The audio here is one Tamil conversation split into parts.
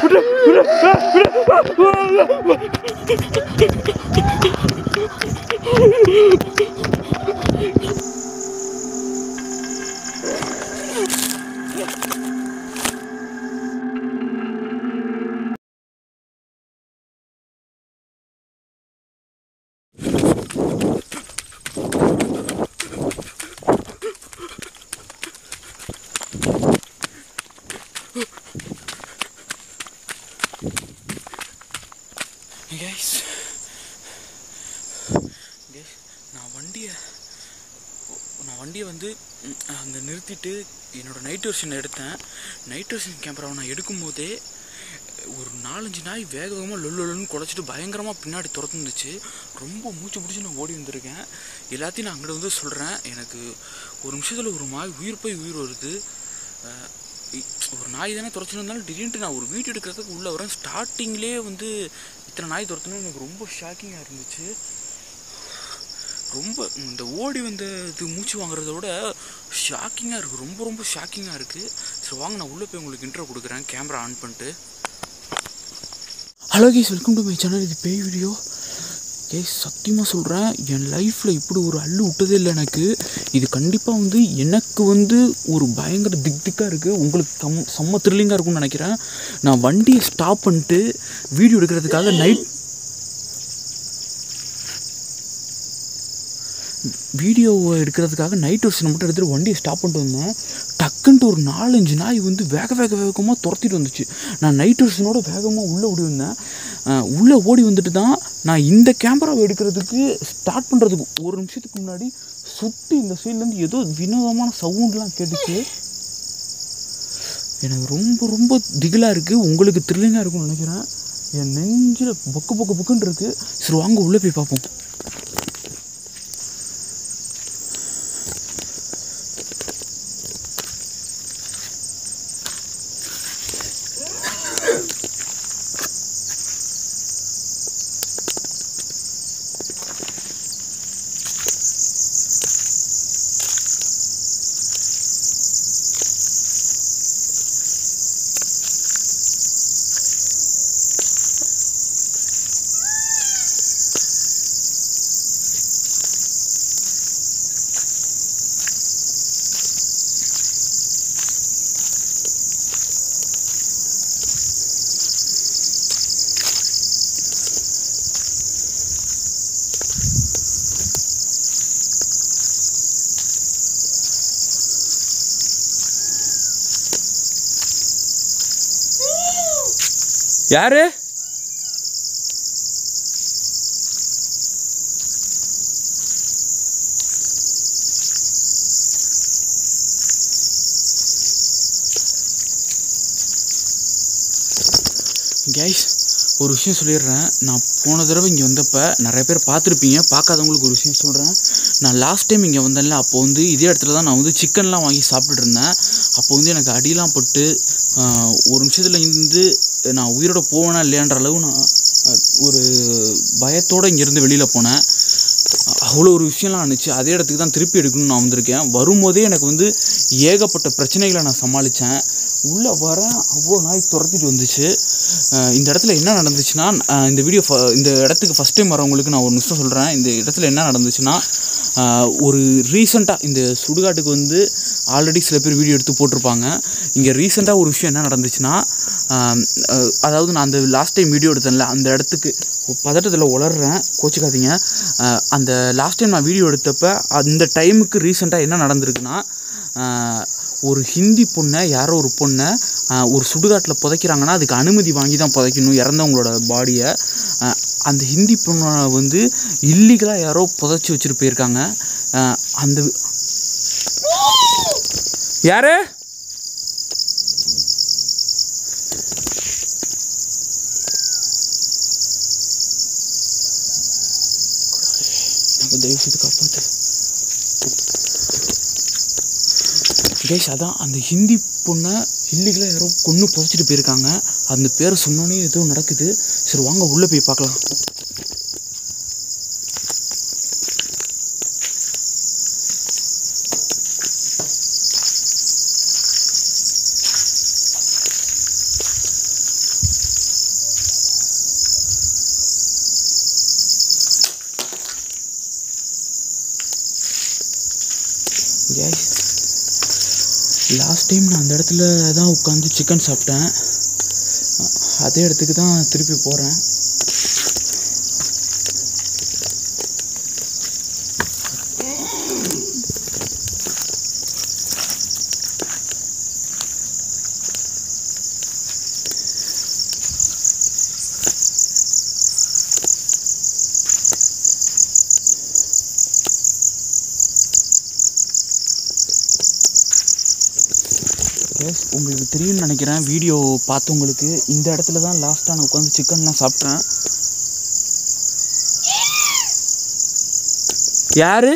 கைஸ் கைஸ் நான் வண்டியை நான் வண்டியை வந்து அங்கே நிறுத்திட்டு என்னோட நைட் வெர்ஷன் எடுத்தேன் நைட் வெர்ஷன் கேமராவை நான் எடுக்கும்போதே ஒரு நாலஞ்சு நாய் வேக வேகமாக லொல்லுன்னு குலைச்சிட்டு பயங்கரமாக பின்னாடி துரத்துந்துச்சு ரொம்ப மூச்சு பிடிச்சி நான் ஓடி வந்திருக்கேன் எல்லாத்தையும் நான் அங்கிட்ட வந்து சொல்கிறேன் எனக்கு ஒரு நிமிஷத்தில் ஒரு நாய் உயிர் போய் உயிர் வருது அஹ் இ- ஒரு நாய் தானே துரத்துன்னு இருந்தாலும் திடீர்னு நான் ஒரு வீடியோ எடுக்கிறதுக்கு உள்ளே வரேன் ஸ்டார்டிங்லேயே வந்து இத்தனை நாய் துரத்துன்னு எனக்கு ரொம்ப ஷாக்கிங்காக இருந்துச்சு ரொம்ப இந்த ஓடி வந்த இது மூச்சு வாங்குறத விட ஷாக்கிங்காக இருக்குது ரொம்ப ரொம்ப ஷாக்கிங்காக இருக்குது சரி வாங்க நான் உள்ளே போய் உங்களுக்கு இன்ட்ரோ கொடுக்குறேன் கேமரா ஆன் பண்ணிட்டு hello guys welcome to my channel இது பேய் வீடியோ கேஸ் சத்தியமாக சொல்கிறேன் என் லைஃப்பில் இப்படி ஒரு அள்ளு விட்டதே இல்லை எனக்கு இது கண்டிப்பாக வந்து எனக்கு வந்து ஒரு பயங்கர திக் திக்காக இருக்குது உங்களுக்கு கம் செம்ம த்ரில்லிங்காக இருக்கும்னு நினைக்கிறேன் நான் வண்டியை ஸ்டாப் பண்ணிட்டு வீடியோ எடுக்கிறதுக்காக நைட் வீடியோ எடுக்கிறதுக்காக நைட் வெர்ஷன் மட்டும் எடுத்துகிட்டு வண்டியை ஸ்டாப் பண்ணிட்டு வந்தேன் டக்குன்ட்டு ஒரு நாலஞ்சு நாய் வந்து வேக வேக வேகமாக துரத்திட்டு வந்துச்சு நான் நைட் வெர்ஷனோட வேகமாக உள்ளே ஓடி வந்தேன் அஹ் உள்ளே ஓடி வந்துட்டு தான் நான் இந்த கேமராவை எடுக்கிறதுக்கு ஸ்டார்ட் பண்ணுறதுக்கு ஒரு நிமிஷத்துக்கு முன்னாடி சுற்றி இந்த சைட்லேருந்து ஏதோ வினோதமான சவுண்ட்லாம் கேட்டுச்சு எனக்கு ரொம்ப ரொம்ப திகிலாக இருக்குது உங்களுக்கு த்ரில்லிங்காக இருக்கும்னு நினைக்கிறேன் என் நெஞ்சில் பொக்கு பொக்கு பொக்குன்னு இருக்குது சரி வாங்க உள்ளே போய் பார்ப்போம் யாரு கைஸ் ஒரு விஷயம் சொல்லிடுறேன் நான் போன தடவை இங்கே வந்தப்போ நிறைய பேர் பார்த்துருப்பீங்க பார்க்காதவங்களுக்கு ஒரு விஷயம் சொல்கிறேன் நான் லாஸ்ட் டைம் இங்கே வந்தேன்ல அப்போ வந்து இதே இடத்துல தான் நான் வந்து சிக்கன்லாம் வாங்கி சாப்பிட்டுட்டு இருந்தேன் அப்போ வந்து எனக்கு அடிலாம் பட்டு ஆஹ், ஒரு நிமிஷத்தில் இருந்து நான் உயிரோட போவேனா இல்லையான்ற அளவு நான் ஆஹ், ஒரு பயத்தோடு இங்கேருந்து வெளியில் போனேன் அவ்வளோ ஒரு விஷயம்லாம் ஆணுச்சு அதே இடத்துக்கு தான் திருப்பி எடுக்கணும்னு நான் வந்திருக்கேன் வரும்போதே எனக்கு வந்து ஏகப்பட்ட பிரச்சனைகளை நான் சமாளித்தேன் உள்ளே வரேன் அவ்வளோ நாய் துரத்திட்டு வந்துச்சு அஹ் இந்த இடத்துல என்ன நடந்துச்சுன்னா அஹ் இந்த வீடியோ ஃப- இந்த இடத்துக்கு ஃபஸ்ட் டைம் வரவங்களுக்கு நான் ஒரு நிமிஷம் சொல்கிறேன் இந்த இடத்துல என்ன நடந்துச்சுன்னா அஹ் ஒரு ரீசெண்டாக இந்த சுடுகாட்டுக்கு வந்து ஆல்ரெடி சில பேர் வீடியோ எடுத்து போட்டிருப்பாங்க இங்கே ரீசெண்டாக ஒரு விஷயம் என்ன நடந்துச்சுன்னா அஹ் அஹ் அதாவது நான் அந்த லாஸ்ட் டைம் வீடியோ எடுத்தேன்ல அந்த இடத்துக்கு பதட்டத்தில் உளர்றேன் கோச்சிக்காதீங்க அஹ் அந்த லாஸ்ட் டைம் நான் வீடியோ எடுத்தப்ப அந்த டைமுக்கு ரீசெண்டாக என்ன நடந்திருக்குன்னா அஹ் ஒரு ஹிந்தி பொண்ணை யாரோ ஒரு பொண்ணை அஹ் ஒரு சுடுகாட்டில் புதைக்கிறாங்கன்னா அதுக்கு அனுமதி வாங்கி தான் புதைக்கணும் இறந்தவங்களோட பாடியை அந்த ஹிந்தி பொண்ணை வந்து இல்லீகலாக யாரோ புதைச்சி வச்சுட்டு போயிருக்காங்க அஹ் அந்த யாரு எனக்கு தயவு செய்து காப்பாற்று கைஸ் அதான் அந்த ஹிந்தி பொண்ணை இல்லீகலாக யாரோ கொன்று புதைச்சிட்டு போயிருக்காங்க அந்த பேரை சொன்னோன்னே ஏதோ நடக்குது சரி வாங்க உள்ளே போய் பார்க்கலாம் கேஸ் லாஸ்ட் டைம் நான் அந்த இடத்துல தான் உட்காந்து சிக்கன் சாப்பிட்டேன் அ- அதே இடத்துக்கு தான் திருப்பி போகிறேன் கேஸ் உங்களுக்கு தெரியும்னு நினைக்கிறேன் வீடியோ பார்த்தவங்களுக்கு இந்த இடத்துல தான் லாஸ்ட்டாக நான் உட்காந்து சிக்கன்லாம் சாப்பிட்டேன் யாரு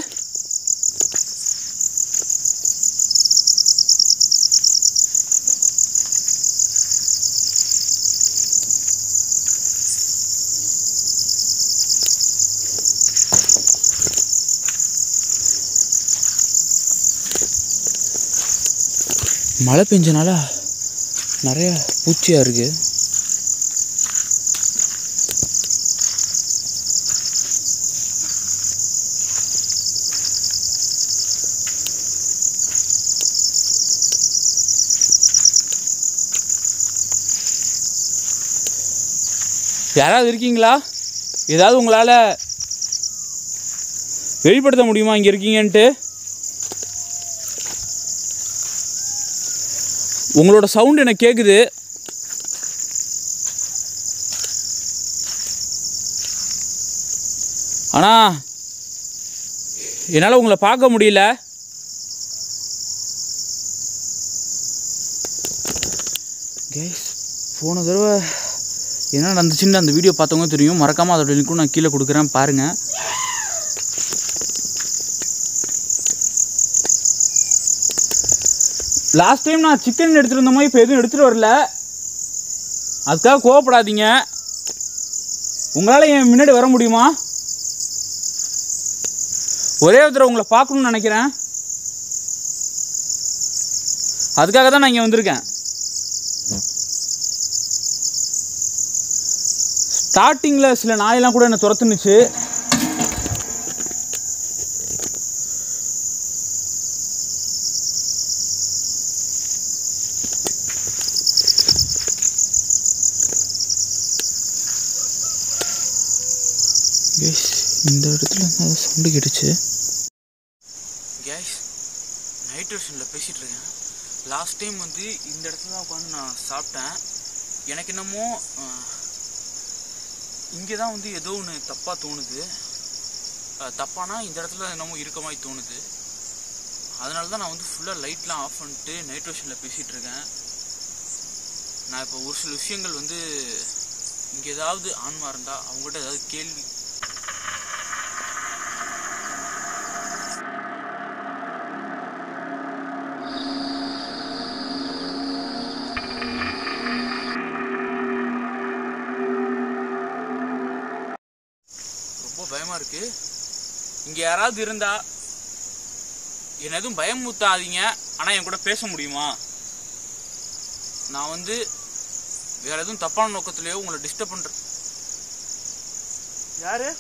மழை பெஞ்சனால நிறைய பூச்சியாக இருக்குது யாராவது இருக்கீங்களா ஏதாவது உங்களால் வெளிப்படுத்த முடியுமா இங்கே இருக்கீங்கன்ட்டு உங்களோட சவுண்ட் எனக்கு கேட்குது ஆனால் என்னால் உங்களை பார்க்க முடியல கேஸ் போன தடவை என்ன நடந்துச்சுன்னு அந்த வீடியோ பார்த்தவங்க தெரியும் மறக்காமல் அதோட லிங்க்கும் நான் கீழே கொடுக்குறேன் பாருங்கள் லாஸ்ட் டைம் நான் சிக்கன் எடுத்துகிட்டு இருந்த மாதிரி இப்போ எதுவும் எடுத்துகிட்டு வரல அதுக்காக கோவப்படாதீங்க உங்களால் என் முன்னாடி வர முடியுமா ஒரே ஒரு தடவை உங்களை பார்க்கணும்னு நினைக்கிறேன் அதுக்காக தான் நான் இங்கே வந்திருக்கேன் ஸ்டார்டிங்கில் சில நாயெல்லாம் கூட என்னை துரத்துனுச்சு கேஸ் இந்த இடத்துல சவுண்டு கேட்டுச்சு கேஸ் நைட் வெர்ஷனில் பேசிகிட்டு இருக்கேன் லாஸ்ட் டைம் வந்து இந்த இடத்துல தான் உட்காந்து நான் சாப்பிட்டேன் எனக்கு என்னமோ இங்கே தான் வந்து ஏதோ ஒன்று தப்பாக தோணுது அஹ், தப்பானா இந்த இடத்துல என்னமோ இருக்க மாதிரி தோணுது அதனால தான் நான் வந்து ஃபுல்லாக லைட்லாம் ஆஃப் பண்ணிட்டு நைட் வெர்ஷனில் பேசிகிட்டு இருக்கேன் நான் இப்போ ஒரு சில விஷயங்கள் வந்து இங்கே ஏதாவது ஆன்மா இருந்தால் அவங்ககிட்ட ஏதாவது கேள்வி ரொம்ப பயமா இருக்கு இங்க யாராவது இருந்தா என்ன எதுவும் பயமுத்தாதீங்க ஆனா என் கூட பேச முடியுமா நான் வந்து வேற எதுவும் தப்பான நோக்கத்திலேயோ உங்களை டிஸ்டர்ப் பண்ற யாரு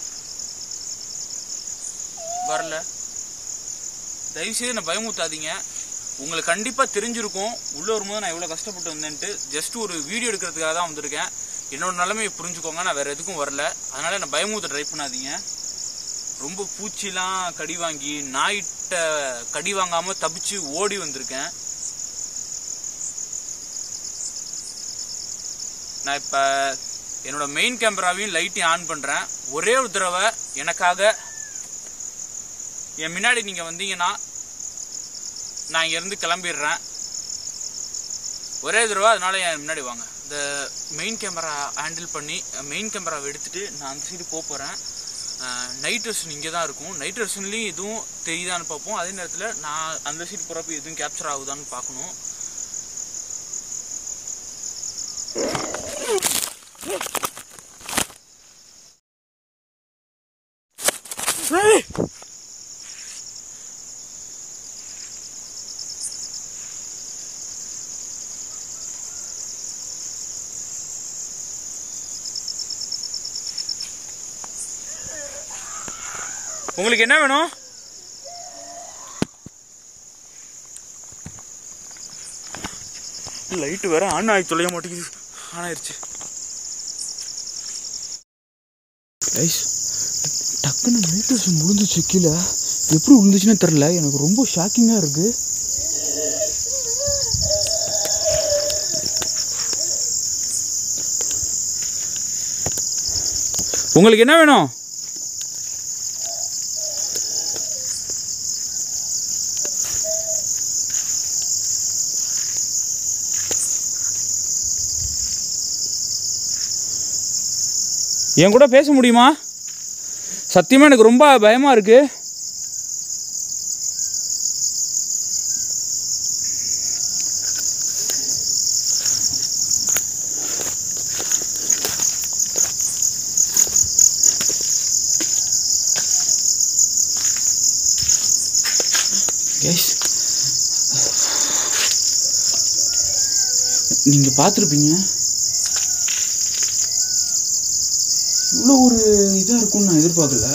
வரல தயவு செய்து என்ன பயமுத்தாதீங்க உங்களுக்கு கண்டிப்பா தெரிஞ்சிருக்கும் உள்ள வரும்போது நான் எவ்வளவு கஷ்டப்பட்டு வந்தேன்ட்டு ஜஸ்ட் ஒரு வீடியோ எடுக்கிறதுக்காக தான் வந்திருக்கேன் என்னோட நிலைமையை புரிஞ்சுக்கோங்க நான் வேற எதுக்கும் வரல அதனால என்ன பயமுத்த ட்ரை பண்ணாதீங்க ரொம்ப பூச்சிலாம் கடி வாங்கி நாயிட்ட கடி வாங்காம தப்பிச்சு ஓடி வந்திருக்கேன் நான் இப்ப என்னோட மெயின் கேமராவையும் லைட்டையும் ஆன் பண்றேன் ஒரே ஒரு தடவை எனக்காக என் முன்னாடி நீங்க வந்தீங்கன்னா நான் இங்க இருந்து கிளம்பிடுறேன் ஒரே தடவை அதனால என் முன்னாடி வாங்க இந்த மெயின் கேமரா ஹேண்டில் பண்ணி மெயின் கேமராவை எடுத்துட்டு நான் அந்த சைடு போக போகிறேன் நைட் வெர்ஷன் இங்கே தான் இருக்கும் நைட் வெர்ஷன்லேயும் எதுவும் தெரியுதான்னு பார்ப்போம் அதே நேரத்தில் நான் அந்த சைடு போகிறப்ப எதுவும் கேப்சர் ஆகுதான்னு பார்க்கணும் ஏய்! உங்களுக்கு என்ன வேணும் லைட்டு வேற ஆன் ஆகி தொலைய மாட்டேங்குது ஆன் ஆயிடுச்சு கைஸ் டக்குன்னு லைட் ஹவுஸ் முடிஞ்சிச்சு கீழே எப்படி விழுந்துச்சுன்னே தெரில எனக்கு ரொம்ப ஷாக்கிங்காக இருக்கு உங்களுக்கு என்ன வேணும் என் கூட பேச முடியுமா சத்தியமாக எனக்கு ரொம்ப பயமாக இருக்கு Guys, நீங்கள் பார்த்துருப்பீங்க இவ்வளோ ஒரு இதாக இருக்கும்னு நான் எதிர்பார்க்கல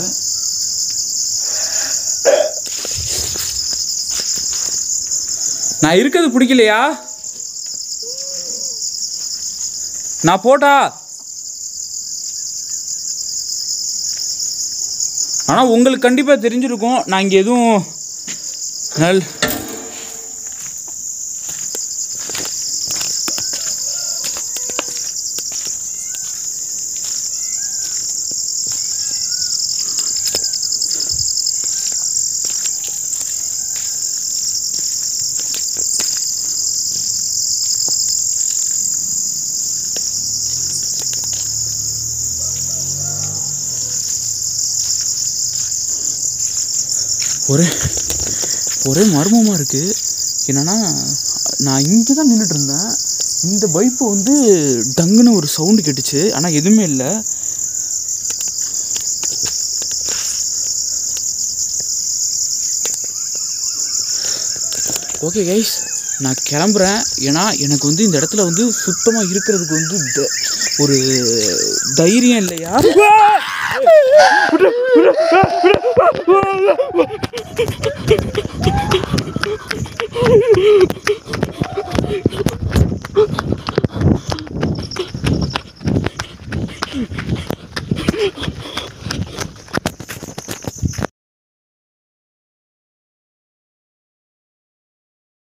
நான் இருக்கிறது பிடிக்கலையா நான் போட்டா ஆனால் உங்களுக்கு கண்டிப்பாக தெரிஞ்சிருக்கும் நான் இங்கே எதுவும் நல் ஒரே ஒரே மர்மமாக இருக்குது என்னென்னா நான் இங்கே தான் நின்றுட்டு இருந்தேன் இந்த பைப்பு வந்து டங்குன்னு ஒரு சவுண்டு கேட்டுச்சு ஆனால் எதுவுமே இல்லை ஓகே கைஸ் நான் கிளம்புறேன் ஏன்னா எனக்கு வந்து இந்த இடத்துல வந்து சுத்தமாக இருக்கிறதுக்கு வந்து த- ஒரு தைரியம் இல்லையா